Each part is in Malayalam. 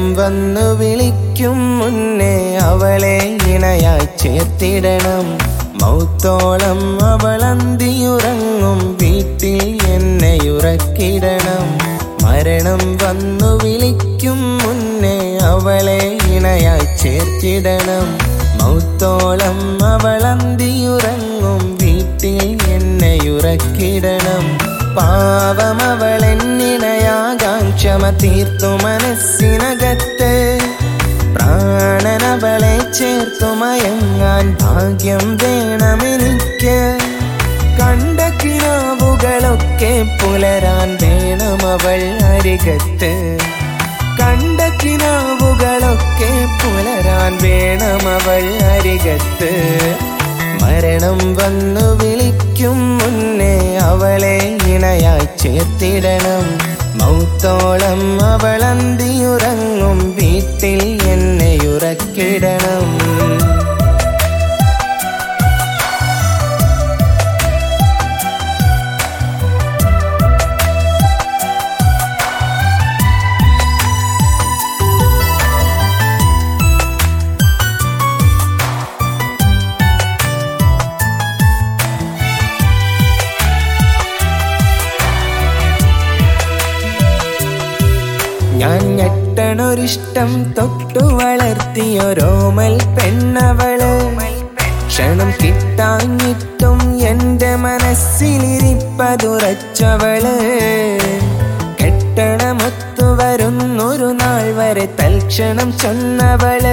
വന്നു വിളിക്കും മുന്നേ അവളെ ഇണയായി ചേർത്തിടണം മൗത്തോളം അവളന്തിയുറങ്ങും വീട്ടിൽ എന്നെ ഉറക്കിടണം മരണം വന്നു വിളിക്കും മുന്നേ അവളെ ഇണയായി ചേർത്തിടണം മൗത്തോളം അവളന്തിയുറങ്ങും വീട്ടിൽ എന്നെ ഉറക്കിടണം പാവം അവൾ എന്നിണയാകാൻ ക്ഷമ തീർത്തു മനസ്സിനകത്ത് പ്രാണനവളെ ചേർത്തു മയങ്ങാൻ ഭാഗ്യം വേണമെനിക്ക് കണ്ട കിനാവുകളൊക്കെ പുലരാൻ വേണം അവൾ അരികത്ത് കണ്ട കിനാവുകളൊക്കെ പുലരാൻ വേണം അവൾ അരികത്ത് മരണം വന്നു വിളിക്കും മുന്നേ അവളെ ഇണയായി ചേർത്തിടണം മൗത്തോളം അവളന്തിയുറങ്ങും വീട്ടിൽ എന്നെ ഉറക്കിടണം ഞാൻ ഞെട്ടണൊരിഷ്ടം തൊട്ടു വളർത്തിയൊരോമൽ പെണ്ണവള് ക്ഷണം കിട്ടാഞ്ഞിട്ടും എന്റെ മനസ്സിലിരിപ്പതുറച്ചവള് കെട്ടണമൊത്തു വരുന്നൊരു നാൾ വരെ തൽക്ഷണം ചെന്നവള്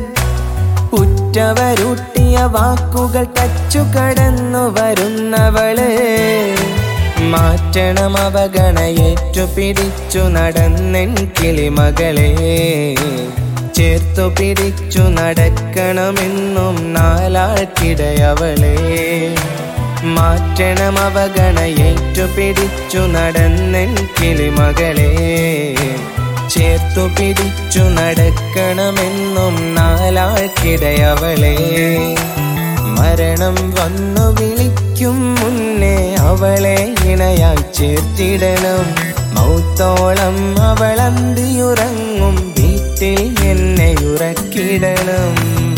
ഉറ്റവരൂട്ടിയ വാക്കുകൾ തച്ചു കടന്നു വരുന്നവള് മാറ്റണം അവഗണയേറ്റു പിടിച്ചു നടന്നെൻ കിളിമകളെ ചേർത്തു പിടിച്ചു നടക്കണമെന്നും നാലാൾക്കിടയവളെ മാറ്റണം അവഗണയേറ്റു പിടിച്ചു നടന്നെൻ കിളിമകളെ ചേർത്തു പിടിച്ചു നടക്കണമെന്നും നാലാൾക്കിടയവളെ മരണം വന്നു വിളിക്കും മുന്നേ അവളെ ഇണയായി ചേർത്തിടണം മൗത്തോളം അവളന്തിയുറങ്ങും വീട്ടിൽ എന്നെ ഉറക്കിടണം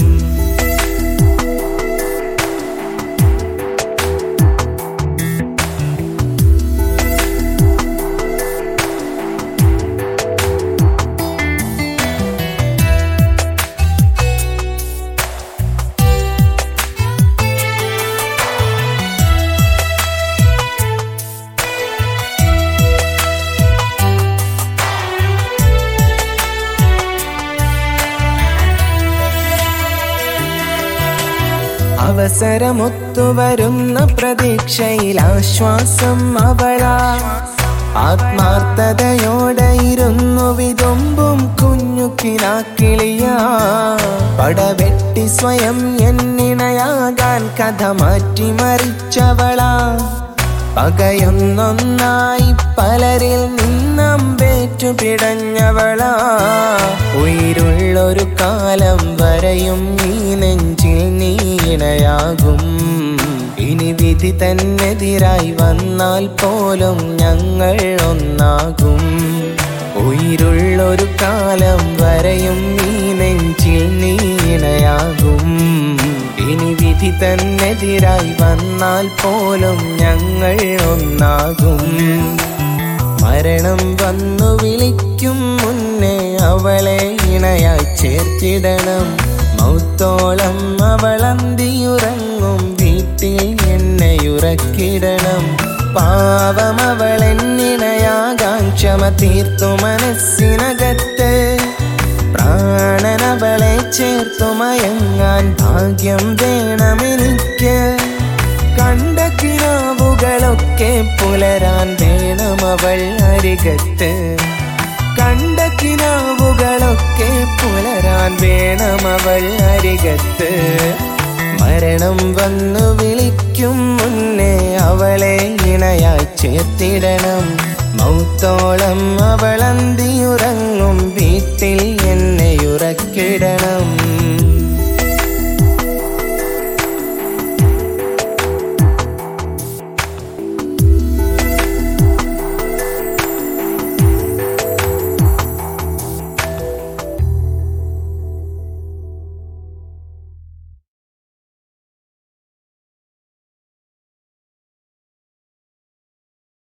അവസരമൊത്തു വരുന്ന പ്രതീക്ഷയിൽ ആശ്വാസം അവളാ ആത്മാർത്ഥതയോടെ ഇരുന്നു വിതുമ്പും കുഞ്ഞു കിനാക്കിളിയാ പടവെട്ടി സ്വയം എന്നിണയാകാൻ കഥ മാറ്റിമറിച്ചവളാ പകയൊന്നൊന്നായി പലരിൽ നിന്നമ്പേറ്റു പിടഞ്ഞവളാ ഉயிருള്ളൊരു കാലം വരെയും ഈ നെഞ്ചിൽ നീണയാകും ഇനി വിധി തന്നെതിരായി വന്നാൽ പോലും ഞങ്ങൾ ഒന്നാകും ഉயிருള്ളൊരു കാലം വരെയും ഈ നെഞ്ചിൽ നീണയാകും ഇനി വിധി തന്നെതിരായി വന്നാൽ പോലും ഞങ്ങൾ ഒന്നാകും മരണം വന്നു വിളിക്കും മുന്നേ അവളെ ഇണയായി ചേർത്തിടണം മൗത്തോളം അവളന്തിയുറങ്ങും വീട്ടിൽ എന്നെ ഉറക്കിടണം പാവം അവൾ എന്നിണയാകാൻ ക്ഷമ തീർത്തു മനസ്സിനകത്ത് പ്രാണനവളെ ചേർത്തു മയങ്ങാൻ ഭാഗ്യം വേണമെനിക്ക് കണ്ട കിനാവുകളൊക്കെ പുലരാൻ വേണം അവൾ അരികത്ത് കണ്ട കിനാവുകളൊക്കെ പുലരാൻ വേണം അവൾ അരികത്ത് മരണം വന്നു വിളിക്കും മുന്നേ അവളെ ഇണയായി ചേർത്തിടണം മൗത്തോളം അവളന്തിയുറങ്ങും വീട്ടിൽ എന്നെ ഉറക്കിടണം